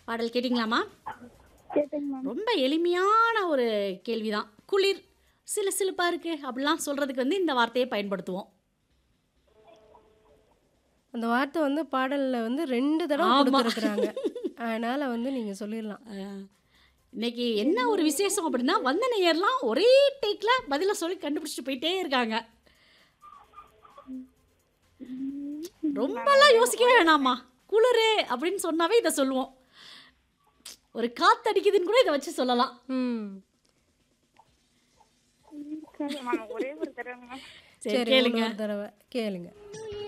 பாடல் கேட்டிங்களாம்மா கேட்டேங்க மேம் ரொம்ப எளிமையான ஒரு கேள்விதான் குளிர் சில சிலுப்பா இருக்கு அப்படிலாம் சொல்றதுக்கு வந்து இந்த வார்த்தையை பயன்படுத்துவோம் அந்த வார்த்தை வந்து பாடல்ல வந்து ரெண்டு தடவை ஆமா. கொடுத்துருக்குறாங்க அதனால வந்து நீங்க சொல்லிடலாம் அஹ், இன்னைக்கு என்ன ஒரு விசேஷம் அப்படின்னா வந்த நேயர்லாம் ஒரே டேக்ல பதில சொல்லி கண்டுபிடிச்சிட்டு போயிட்டே இருக்காங்க ரொம்பலாம் யோசிக்கவே வேணாமா குளிரு அப்படின்னு சொன்னாவே இதை சொல்லுவோம் ஒரு காத்தடிக்குதுன்னு கூட இதை வச்சு சொல்லலாம் ம் சரி மேம் ஒரே ஒரு தடவை மேம் சரி சரி கேளுங்க ஒரு தடவை கேளுங்க